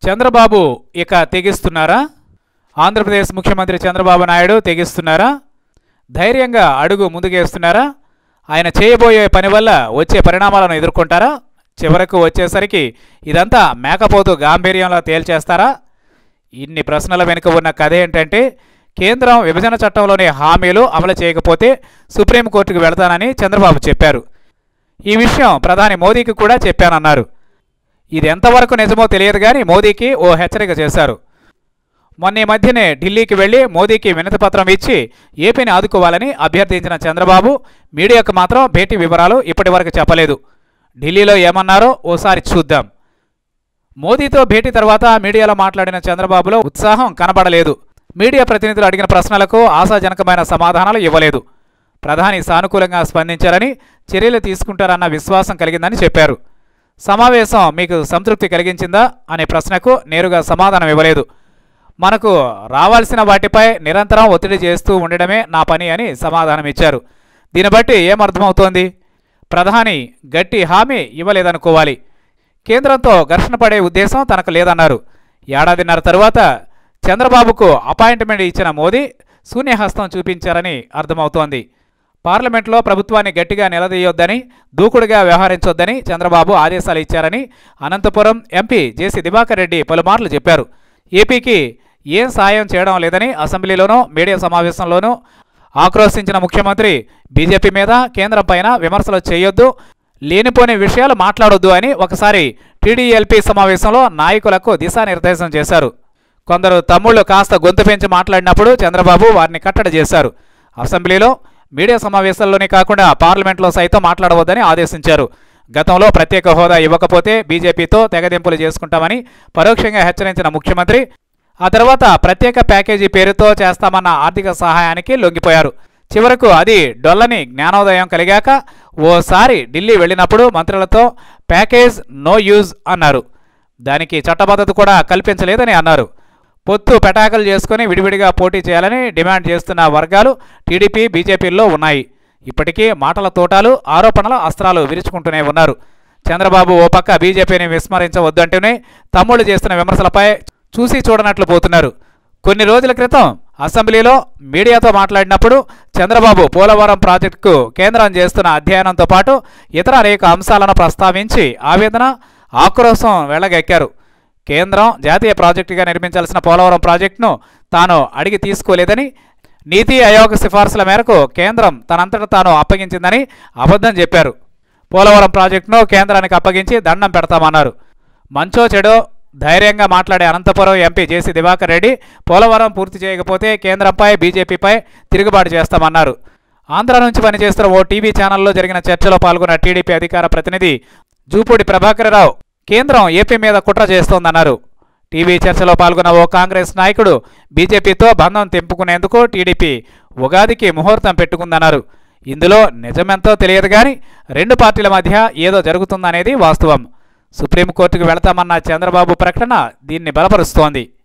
చంద్రబాబు ఇక తెగిస్తున్నారా ఆంధ్రప్రదేశ్ ముఖ్యమంత్రి చంద్రబాబు నాయుడు తెగిస్తున్నారా ధైర్యంగా అడుగు ముందుకేస్తున్నారా ఆయన చేయబోయే పని వల్ల వచ్చే పరిణామాలను ఎదుర్కొంటారా చివరకు వచ్చేసరికి ఇదంతా మేకపోతు గాంభీర్యంలో తేల్చేస్తారా ఇన్ని ప్రశ్నల వెనుక ఉన్న కథ ఏంటంటే కేంద్రం విభజన చట్టంలోని హామీలు అమలు చేయకపోతే సుప్రీంకోర్టుకు వెళతానని చంద్రబాబు చెప్పారు ఈ విషయం ప్రధాని మోదీకి కూడా చెప్పానన్నారు ఇది ఎంతవరకు నిజమో తెలియదు కానీ మోదీకి ఓ హెచ్చరిక చేశారు మొన్న ఈ మధ్యనే ఢిల్లీకి వెళ్లి మోదీకి వినతిపత్రం ఇచ్చి ఏపీని ఆదుకోవాలని అభ్యర్థించిన చంద్రబాబు మీడియాకు మాత్రం భేటీ వివరాలు ఇప్పటివరకు చెప్పలేదు ఢిల్లీలో ఏమన్నారో ఓసారి చూద్దాం మోదీతో భేటీ తర్వాత మీడియాలో మాట్లాడిన చంద్రబాబులో ఉత్సాహం కనబడలేదు మీడియా ప్రతినిధులు అడిగిన ప్రశ్నలకు ఆశాజనకమైన సమాధానాలు ఇవ్వలేదు ప్రధాని సానుకూలంగా స్పందించారని చర్యలు తీసుకుంటారన్న విశ్వాసం కలిగిందని చెప్పారు సమావేశం మీకు సంతృప్తి కలిగించిందా అనే ప్రశ్నకు నేరుగా సమాధానం ఇవ్వలేదు మనకు రావాల్సిన వాటిపై నిరంతరం ఒత్తిడి చేస్తూ ఉండడమే నా పని అని సమాధానం ఇచ్చారు దీన్ని బట్టి ఏమర్థమవుతోంది ప్రధాని గట్టి హామీ ఇవ్వలేదనుకోవాలి కేంద్రంతో ఘర్షణ పడే ఉద్దేశం తనకు లేదన్నారు ఏడాదిన్నర తరువాత చంద్రబాబుకు అపాయింట్మెంట్ ఇచ్చిన మోదీ శూన్యహస్తం చూపించారని అర్థమవుతోంది పార్లమెంట్లో ప్రభుత్వాన్ని గట్టిగా నిలదీయొద్దని దూకుడుగా వ్యవహరించొద్దని చంద్రబాబు ఆదేశాలు ఇచ్చారని అనంతపురం ఎంపీ జేసీ దివాకర్ రెడ్డి పలుమార్లు చెప్పారు ఏపీకి ఏం సాయం చేయడం లేదని అసెంబ్లీలోనూ మీడియా సమావేశంలోనూ ఆక్రోశించిన ముఖ్యమంత్రి బీజేపీ మీద కేంద్రం పైన విమర్శలు చేయొద్దు లేనిపోని విషయాలు మాట్లాడొద్దు అని ఒకసారి టీడీఎల్పీ సమావేశంలో నాయకులకు దిశానిర్దేశం చేశారు కొందరు తమ్ముళ్ళు కాస్త గొంతు పెంచి మాట్లాడినప్పుడు చంద్రబాబు వారిని కట్టడి చేశారు అసెంబ్లీలో మీడియా సమావేశాల్లోనే కాకుండా పార్లమెంట్లో సైతం మాట్లాడవద్దని ఆదేశించారు గతంలో ప్రత్యేక హోదా ఇవ్వకపోతే బీజేపీతో తెగదింపులు చేసుకుంటామని పరోక్షంగా హెచ్చరించిన ముఖ్యమంత్రి ఆ తర్వాత ప్రత్యేక ప్యాకేజీ పేరుతో చేస్తామన్న ఆర్థిక సహాయానికి లొంగిపోయారు చివరకు అది డొల్లని జ్ఞానోదయం కలిగాక ఓసారి ఢిల్లీ వెళ్ళినప్పుడు మంత్రులతో ప్యాకేజ్ నో యూజ్ అన్నారు దానికి చట్టబద్ధత కూడా కల్పించలేదని అన్నారు పొత్తు పెటాకులు చేసుకుని విడివిడిగా పోటీ చేయాలని డిమాండ్ చేస్తున్న వర్గాలు టీడీపీ బీజేపీల్లో ఉన్నాయి ఇప్పటికీ మాటల తోటాలు ఆరోపణల అస్త్రాలు విరుచుకుంటూనే ఉన్నారు చంద్రబాబు ఓ పక్క బీజేపీని విస్మరించవద్దంటూనే తమ్ముళ్ళు చేస్తున్న విమర్శలపై చూసి చూడనట్లు పోతున్నారు కొన్ని రోజుల క్రితం అసెంబ్లీలో మీడియాతో మాట్లాడినప్పుడు చంద్రబాబు పోలవరం ప్రాజెక్టుకు కేంద్రం చేస్తున్న అధ్యయనంతో పాటు ఇతర అనేక అంశాలను ప్రస్తావించి ఆవేదన ఆక్రోశం వెళ్ళగెక్కారు కేంద్రం జాతీయ ప్రాజెక్టుగా నిర్మించాల్సిన పోలవరం ప్రాజెక్టును తాను అడిగి తీసుకోలేదని నీతి ఆయోగ్ సిఫార్సుల మేరకు కేంద్రం తనంతట తాను అప్పగించిందని అబద్ధం చెప్పారు పోలవరం ప్రాజెక్టును కేంద్రానికి అప్పగించి దండం పెడతామన్నారు మంచో చెడో ధైర్యంగా మాట్లాడే అనంతపురం ఎంపీ జేసీ దివాకర్ రెడ్డి పోలవరం పూర్తి చేయకపోతే కేంద్రంపై బీజేపీపై తిరుగుబాటు చేస్తామన్నారు ఆంధ్ర నుంచి పనిచేస్తున్న ఓ టీవీ ఛానల్లో జరిగిన చర్చలో పాల్గొన్న టీడీపీ అధికార ప్రతినిధి జూపూడి ప్రభాకరరావు కేంద్రం ఏపీ మీద కుట్ర చేస్తోందన్నారు టీవీ చర్చలో పాల్గొన్న ఓ కాంగ్రెస్ నాయకుడు బీజేపీతో బంధం తెంపుకునేందుకు టీడీపీ ఉగాదికి ముహూర్తం పెట్టుకుందన్నారు ఇందులో నిజమెంతో తెలియదు కానీ రెండు పార్టీల మధ్య ఏదో జరుగుతుందనేది వాస్తవం సుప్రీంకోర్టుకు వెళతామన్న చంద్రబాబు ప్రకటన దీన్ని బలపరుస్తోంది